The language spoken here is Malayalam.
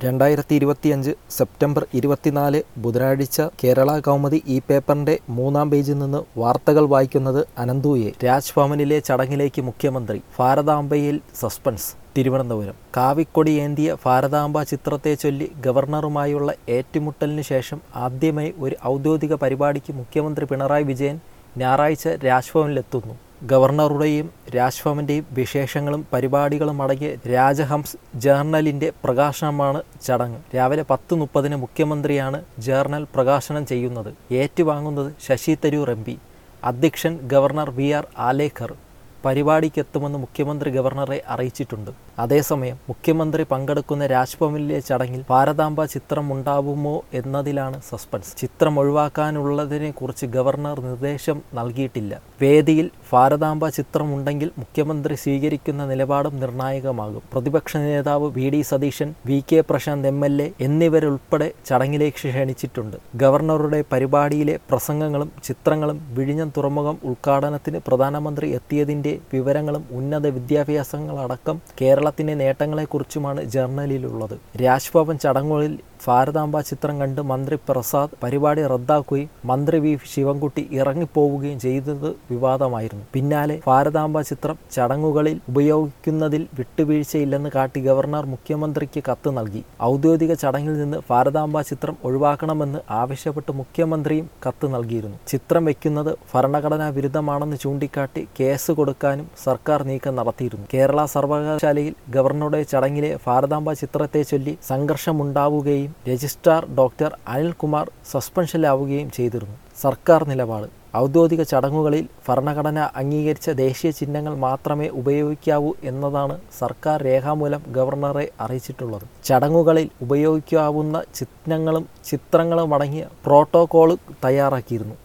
രണ്ടായിരത്തി ഇരുപത്തിയഞ്ച് സെപ്റ്റംബർ ഇരുപത്തിനാല് ബുധനാഴ്ച കേരള കൗമുദി ഈ പേപ്പറിന്റെ മൂന്നാം പേജിൽ നിന്ന് വാർത്തകൾ വായിക്കുന്നത് അനന്തുയെ രാജ്ഭവനിലെ ചടങ്ങിലേക്ക് മുഖ്യമന്ത്രി ഭാരതാംബയിൽ സസ്പെൻസ് തിരുവനന്തപുരം കാവിക്കൊടി ഏന്തിയ ഭാരതാംബ ചിത്രത്തെ ചൊല്ലി ഗവർണറുമായുള്ള ഏറ്റുമുട്ടലിന് ശേഷം ആദ്യമായി ഒരു ഔദ്യോഗിക പരിപാടിക്ക് മുഖ്യമന്ത്രി പിണറായി വിജയൻ ഞായറാഴ്ച രാജ്ഭവനിലെത്തുന്നു ഗവർണറുടെയും രാജ്ഭവന്റെയും വിശേഷങ്ങളും പരിപാടികളും അടങ്ങിയ രാജഹംസ് ജേർണലിന്റെ പ്രകാശനമാണ് ചടങ്ങ് രാവിലെ പത്ത് മുപ്പതിന് മുഖ്യമന്ത്രിയാണ് ജേർണൽ പ്രകാശനം ചെയ്യുന്നത് ഏറ്റുവാങ്ങുന്നത് ശശി തരൂർ എം പി അധ്യക്ഷൻ ഗവർണർ വി ആർ ആലേക്കർ പരിപാടിക്കെത്തുമെന്ന് മുഖ്യമന്ത്രി ഗവർണറെ അറിയിച്ചിട്ടുണ്ട് അതേസമയം മുഖ്യമന്ത്രി പങ്കെടുക്കുന്ന രാജ്ഭവനിലെ ചടങ്ങിൽ ഭാരതാംബ ചിത്രം ഉണ്ടാവുമോ എന്നതിലാണ് സസ്പെൻസ് ചിത്രം ഒഴിവാക്കാനുള്ളതിനെ കുറിച്ച് ഗവർണർ നിർദ്ദേശം നൽകിയിട്ടില്ല വേദിയിൽ ഭാരതാംബ ചിത്രം ഉണ്ടെങ്കിൽ മുഖ്യമന്ത്രി സ്വീകരിക്കുന്ന നിലപാടും നിർണായകമാകും പ്രതിപക്ഷ നേതാവ് V D Satheesan V K Prasanth M L A എന്നിവരുൾപ്പെടെ ചടങ്ങിലേക്ക് ക്ഷണിച്ചിട്ടുണ്ട് ഗവർണറുടെ പരിപാടിയിലെ പ്രസംഗങ്ങളും ചിത്രങ്ങളും വിഴിഞ്ഞം തുറമുഖം ഉദ്ഘാടനത്തിന് പ്രധാനമന്ത്രി എത്തിയതിന്റെ വിവരങ്ങളും ഉന്നത വിദ്യാഭ്യാസങ്ങളടക്കം കേരളത്തിന്റെ നേട്ടങ്ങളെക്കുറിച്ചുമാണ് ജേർണലിലുള്ളത് രാജ്ഭവൻ ചടങ്ങുകളിൽ ഭാരതാംബ ചിത്രം കണ്ട് മന്ത്രി പ്രസാദ് പരിപാടി റദ്ദാക്കുകയും മന്ത്രി വി ശിവൻകുട്ടി ഇറങ്ങിപ്പോവുകയും ചെയ്തത് വിവാദമായിരുന്നു പിന്നാലെ ഭാരതാംബ ചിത്രം ചടങ്ങുകളിൽ ഉപയോഗിക്കുന്നതിൽ വിട്ടുവീഴ്ചയില്ലെന്ന് കാട്ടി ഗവർണർ മുഖ്യമന്ത്രിക്ക് കത്ത് നൽകി ഔദ്യോഗിക ചടങ്ങിൽ നിന്ന് ഭാരതാംബ ചിത്രം ഒഴിവാക്കണമെന്ന് ആവശ്യപ്പെട്ട് മുഖ്യമന്ത്രിയും കത്ത് നൽകിയിരുന്നു ചിത്രം വയ്ക്കുന്നത് ഭരണഘടനാ വിരുദ്ധമാണെന്ന് ചൂണ്ടിക്കാട്ടി കേസ് കൊടുക്കാനും സർക്കാർ നീക്കം നടത്തിയിരുന്നു കേരള സർവകലാശാലയിൽ ഗവർണറുടെ ചടങ്ങിലെ ഭാരതാംബ ചിത്രത്തെ ചൊല്ലി സംഘർഷമുണ്ടാവുകയും രജിസ്ട്രാർ ഡോക്ടർ അനിൽകുമാർ സസ്പെൻഷനിലാവുകയും ചെയ്തിരുന്നു സർക്കാർ നിലപാട് ഔദ്യോഗിക ചടങ്ങുകളിൽ ഭരണഘടന അംഗീകരിച്ച ദേശീയ ചിഹ്നങ്ങൾ മാത്രമേ ഉപയോഗിക്കാവൂ എന്നതാണ് സർക്കാർ രേഖാമൂലം ഗവർണറെ അറിയിച്ചിട്ടുള്ളത് ചടങ്ങുകളിൽ ഉപയോഗിക്കാവുന്ന ചിഹ്നങ്ങളും ചിത്രങ്ങളും അടങ്ങിയ പ്രോട്ടോകോൾ തയ്യാറാക്കിയിരുന്നു